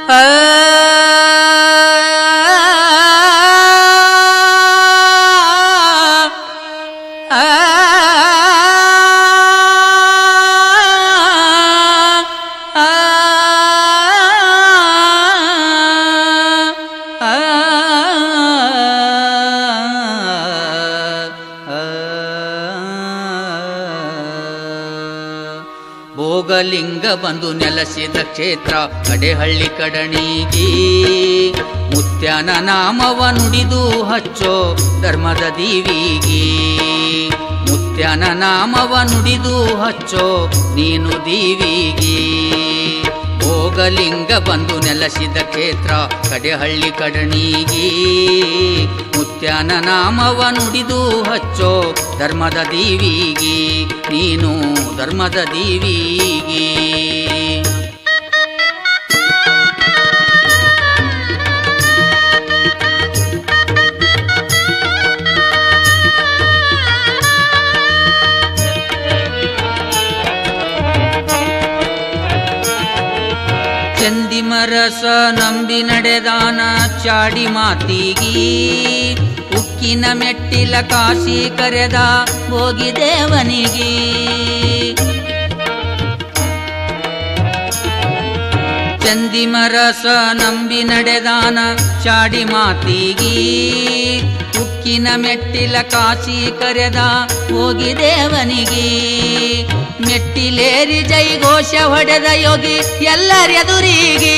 ಆ ಆ ಭೋಗಲಿಂಗ ಬಂದು ನೆಲೆಸಿದ ಕ್ಷೇತ್ರ ಕಡೆಹಳ್ಳಿ ಕಡಣಿಗಿ ಮುತ್ಯನ ನಾಮವ ನುಡಿದು ಹಚ್ಚೋ ಧರ್ಮದ ದೀವಿಗಿ ಮುತ್ಯನ ನಾಮವ ನುಡಿದು ಹಚ್ಚೋ ನೀನು ದೀವಿಗಿ ಭೋಗಲಿಂಗ ಬಂದು ನೆಲೆಸಿದ ಕ್ಷೇತ್ರ ಕಡೆಹಳ್ಳಿ ಕಡಣಿಗಿ ಮುತ್ಯನ ನಾಮವ ನುಡಿದು ಹಚ್ಚೋ ಧರ್ಮದ ದೀವಿಗಿ ನೀನು ಧರ್ಮದ ದೀವಿಗಿ ಚಂದಿಮರಸ ನಂಬಿ ನಡೆದಾನ ಚಾಡಿ ಮಾತಿಗಿ ಉಕ್ಕಿನ ಮೆಟ್ಟಿಲ ಕಾಶಿ ಕರೆದ ಹೋಗಿ ದೇವನಿಗಿ ಚಂದಿಮರಸ ನಂಬಿ ನಡೆದಾನ ಚಾಡಿ ಮಾತಿಗಿ ಉಕ್ಕಿನ ಮೆಟ್ಟಿಲ ಕಾಶಿ ಕರೆದ ಹೋಗಿ ದೇವನಿಗಿ ಮೆಟ್ಟಿಲೇರಿ ಜೈ ಘೋಷ ಹೊಡೆದ ಯೋಗಿ ಎಲ್ಲರೆದುರಿಗೆ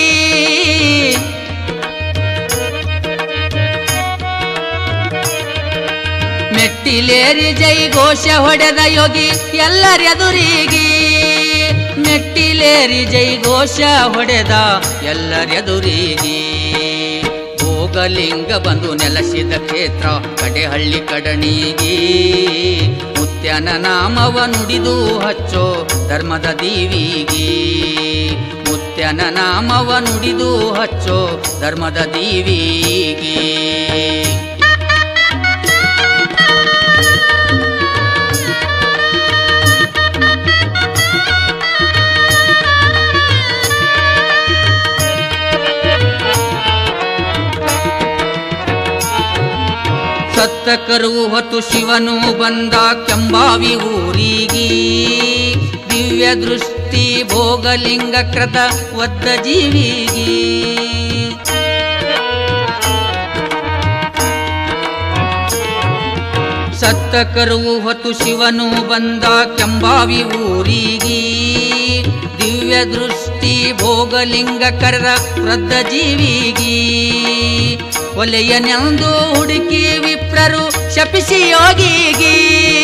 ಮೆಟ್ಟಿಲೇರಿ ಜೈ ಘೋಷ ಹೊಡೆದ ಯೋಗಿ ಎಲ್ಲರೆದುರಿಗೆ ಮೆಟ್ಟಿಲೇರಿ ಜೈ ಘೋಷ ಹೊಡೆದ ಎಲ್ಲರೆದುರಿಗೆ ಭೋಗಲಿಂಗ ಬಂದು ನೆಲೆಸಿದ ಕ್ಷೇತ್ರ ಕಡೆಹಳ್ಳಿ ಕಡಣಿಗಿ ಮುತ್ಯನ ನಾಮವ ನುಡಿದು ಹಚ್ಚೋ ಧರ್ಮದ ದೀವಿಗಿ ಮುತ್ಯನ ನಾಮವ ನುಡಿದು ಹಚ್ಚೋ ಧರ್ಮದ ದೀವಿಗಿ ಸತ್ತ ಕರುವು ಹೊತ್ತು ಶಿವನು ಬಂದ ಕೆಂಬಾವಿ ಊರಿಗೆ ದಿವ್ಯ ದೃಷ್ಟಿ ಭೋಗಲಿಂಗ ಕೃತ ಒದ್ದ ಜೀವಿಗಿ ಸತ್ತ ಕರುವು ಹೊತ್ತು ಶಿವನು ಬಂದ ಕೆಂಬಾವಿ ಊರಿಗೆ ದಿವ್ಯ ದೃಷ್ಟಿ ಭೋಗಲಿಂಗ ಕರೆದ ವೃದ್ಧ ಜೀವಿಗಿ ಒಲೆಯನೆಂದು ಹುಡುಕಿ ವಿಪ್ರರು ಶಪಿಸಿ ಯೋಗಿಗಿ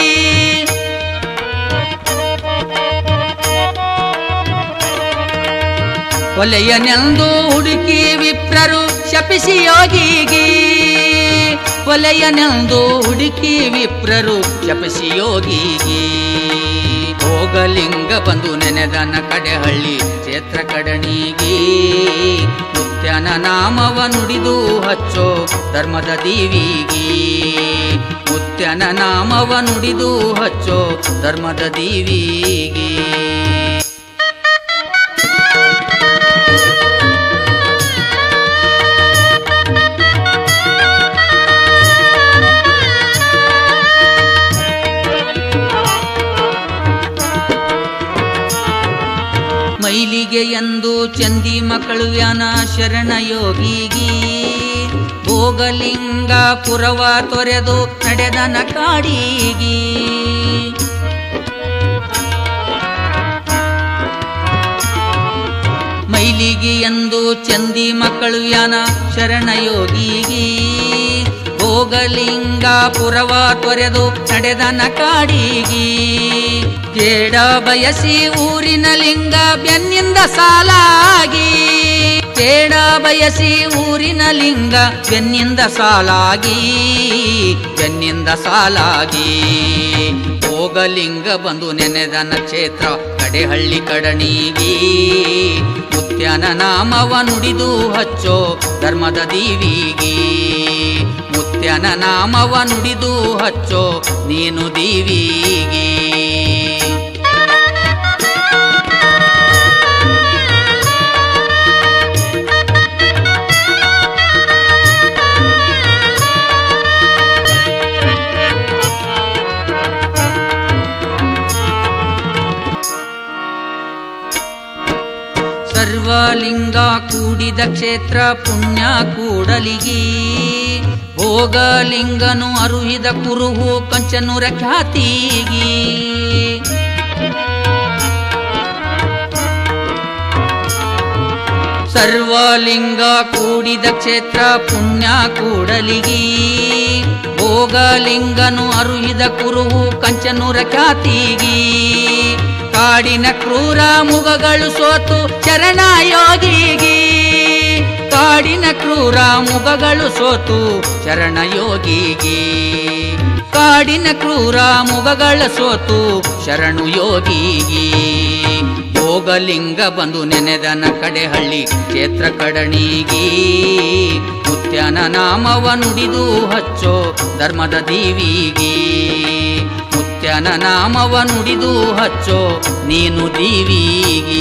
ಒಲೆಯನೆಂದು ಹುಡುಕಿ ವಿಪ್ರರು ಶಪಿಸಿ ಯೋಗಿಗಿ ಒಲೆಯನೆಂದು ಹುಡುಕಿ ವಿಪ್ರರು ಶಪಿಸಿ ಯೋಗಿಗಿ ಭೋಗಲಿಂಗ ಬಂದು ನೆನೆದನ ಕಡೆಹಳ್ಳಿ ಕ್ಷೇತ್ರ ಕಡಣಿಗಿ ಮುತ್ಯನ ನಾಮವ ನುಡಿದು ಹಚ್ಚೋ ಧರ್ಮದ ದೀವಿಗಿ ಮುತ್ಯನ ನಾಮವ ನುಡಿದು ಹಚ್ಚೋ ಧರ್ಮದ ದೀವಿಗಿ ಮೈಲಿಗೆ ಎಂದು ಚಂದಿ ಮಕ್ಕಳು ವ್ಯಾನ ಶರಣ ಯೋಗಿಗಿ ಭೋಗಲಿಂಗ ಪುರವ ತೊರೆದು ನಡೆದನ ಕಾಡಿಗಿ ಮೈಲಿಗೆ ಎಂದು ಚಂದಿ ಮಕ್ಕಳು ವ್ಯಾನ ಶರಣ ಯೋಗಿಗಿ ಭೋಗಲಿಂಗ ಪುರವ ತೊರೆದು ನಡೆದನ ಕಾಡಿಗಿ ಕೇಡ ಬಯಸಿ ಊರಿನ ಲಿಂಗ ಬೆನ್ನಿಂದ ಸಾಲಾಗಿ ಕೇಡ ಬಯಸಿ ಊರಿನ ಲಿಂಗ ಬೆನ್ನಿಂದ ಸಾಲಾಗಿ ಬೆನ್ನಿಂದ ಸಾಲಾಗಿ ಭೋಗಲಿಂಗ ಬಂದು ನೆನೆದನ ಕ್ಷೇತ್ರ ಕಡೆಹಳ್ಳಿ ಕಡಣಿಗಿ ಮುತ್ಯನ ನಾಮವ ನುಡಿದು ಹಚ್ಚೋ ಧರ್ಮದ ದೀವಿಗಿ ಮುತ್ಯನ ನಾಮವ ನುಡಿದು ಹಚ್ಚೋ ನೀನು ದೀವಿಗಿ ಸರ್ವಲಿಂಗ ಕೂಡಿದ ಕ್ಷೇತ್ರ ಪುಣ್ಯ ಕೂಡಲಿಗಿ ಭೋಗಲಿಂಗನು ಅರುಹಿದ ಕುರುಹು ಕಂಚನೂರ ಖ್ಯಾತಿಗಿ ಸರ್ವಲಿಂಗ ಕೂಡಿದ ಕ್ಷೇತ್ರ ಪುಣ್ಯ ಕೂಡಲಿಗಿ ಭೋಗಲಿಂಗನು ಅರುಹಿದ ಕುರುಹು ಕಂಚನೂರ ಖ್ಯಾತಿಗಿ ಕಾಡಿನ ಕ್ರೂರ ಮುಗಗಳು ಸೋತು ಚರಣ ಯೋಗಿಗಿ ಕಾಡಿನ ಕ್ರೂರ ಮುಗಗಳು ಸೋತು ಚರಣ ಯೋಗಿಗಿ ಕಾಡಿನ ಕ್ರೂರ ಮುಗಗಳ ಸೋತು ಶರಣು ಯೋಗಿಗಿ ಭೋಗಲಿಂಗ ಬಂದು ನೆನೆದನ ಕಡೆಹಳ್ಳಿ ಕ್ಷೇತ್ರ ಕಡಣಿಗಿ ಮುತ್ಯನ ನಾಮವ ನುಡಿದು ಹಚ್ಚೋ ಧರ್ಮದ ದೀವಿಗಿ ಮುತ್ಯನ ನಾಮವ ನುಡಿದು ಹಚ್ಚೋ ನೀನು ದೀವಿಗಿ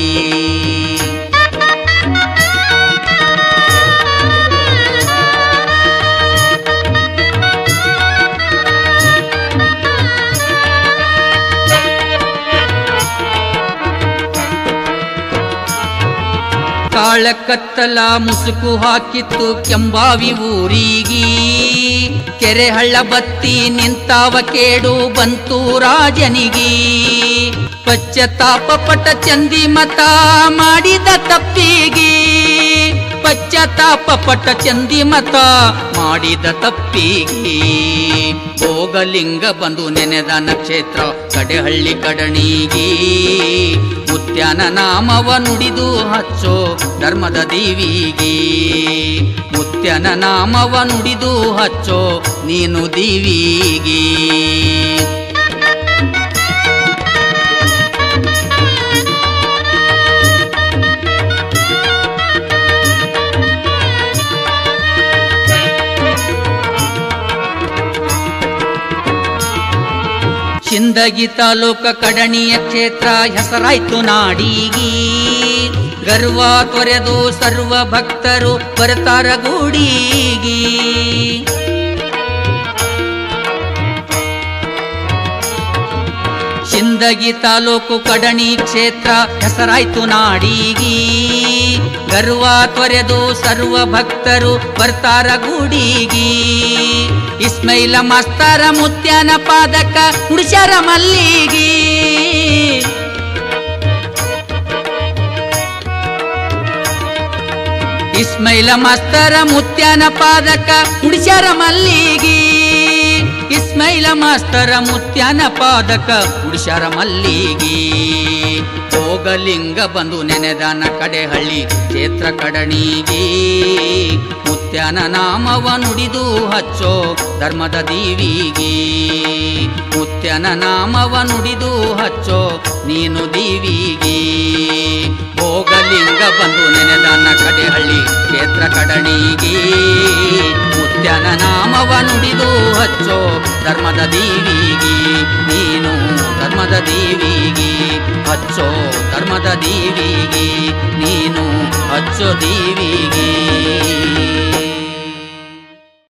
ಕಾಳಕತ್ತಲ ಮುಸುಕು ಹಾಕಿತ್ತು ಕೆಂಬಾವಿ ಊರಿಗಿ ಕೆರೆ ಹಳ್ಳ ಬತ್ತಿ ನಿಂತಾವ ಕೇಡು ಬಂತು ರಾಜನಿಗಿ ಪಶ್ಚಾತ್ತಾಪ ಪಟ ಚಂದಿ ಮತ ಮಾಡಿದ ತಪ್ಪಿಗಿ ಪಶ್ಚಾತ್ತಾಪ ಪಟ ಚಂದಿ ಮತ ಮಾಡಿದ ತಪ್ಪಿಗಿ ಭೋಗಲಿಂಗ ಬಂದು ನೆನೆದ ನಕ್ಷತ್ರ ಕಡೆಹಳ್ಳಿ ಕಡಣಿಗಿ ಮುತ್ಯನ ನಾಮವ ನುಡಿದು ಹಚ್ಚೋ ಧರ್ಮದ ದೀವಿಗಿ ಮುತ್ಯನ ನಾಮವ ನುಡಿದು ಹಚ್ಚೋ ನೀನು ದೀವಿಗಿ ಶಿಂದಗಿ ತಾಲೂಕ ಕಡಣಿಯ ಕ್ಷೇತ್ರ ಹೆಸರಾಯ್ತು ನಾಡಿಗಿ ಗರ್ವ ತೊರೆದು ಸರ್ವ ಭಕ್ತರು ಬರ್ತಾರ ಗೂಡಿಗಿ ಶಿಂದಗಿ ತಾಲೂಕು ಕಡಣಿ ಕ್ಷೇತ್ರ ಹೆಸರಾಯ್ತು ನಾಡಿಗಿ ಗರ್ವ ತೊರೆದು ಸರ್ವ ಭಕ್ತರು ಬರ್ತಾರ ಗೂಡಿಗಿ ಇಸ್ಮೈಲ ಮಸ್ತರ ಮುತ್ಯನ ಪಾದಕ ಹುಡುಶರ ಮಲ್ಲಿಗಿ ಇಸ್ಮೈಲ ಮಸ್ತರ ಮುತ್ಯನ ಪಾದಕ ಹುಡುಶರ ಮಲ್ಲಿಗಿ ಇಸ್ಮೈಲ ಮಾಸ್ತರ ಮುತ್ಯನ ಪಾದಕ ಉಡಿಶರ ಮಲ್ಲಿಗಿ ಭೋಗಲಿಂಗ ಬಂದು ನೆನೆದನ ಕಡೆಹಳ್ಳಿ ಕ್ಷೇತ್ರ ಕಡಣಿಗಿ ಮುತ್ಯನ ನಾಮವ ನುಡಿದು ಹಚ್ಚೋ ಧರ್ಮದ ದೀವಿಗಿ ಮುತ್ಯನ ನಾಮವ ನುಡಿದು ಹಚ್ಚೋ ನೀನು ದೀವಿಗಿ ಭೋಗಲಿಂಗ ಬಂದು ನೆನೆದನ ಕಡೆಹಳ್ಳಿ ಕ್ಷೇತ್ರ ಕಡಣಿಗಿ ಮುತ್ಯನ ನಾಮವ ನುಡಿದು ಹಚ್ಚೋ ಧರ್ಮದ ದೀವಿಗಿ ನೀನು ಧರ್ಮದ ದೀವಿಗಿ ಹಚ್ಚೋ ಧರ್ಮದ ದೀವಿಗಿ ನೀನು ಹಚ್ಚೋ ದೀವಿಗಿ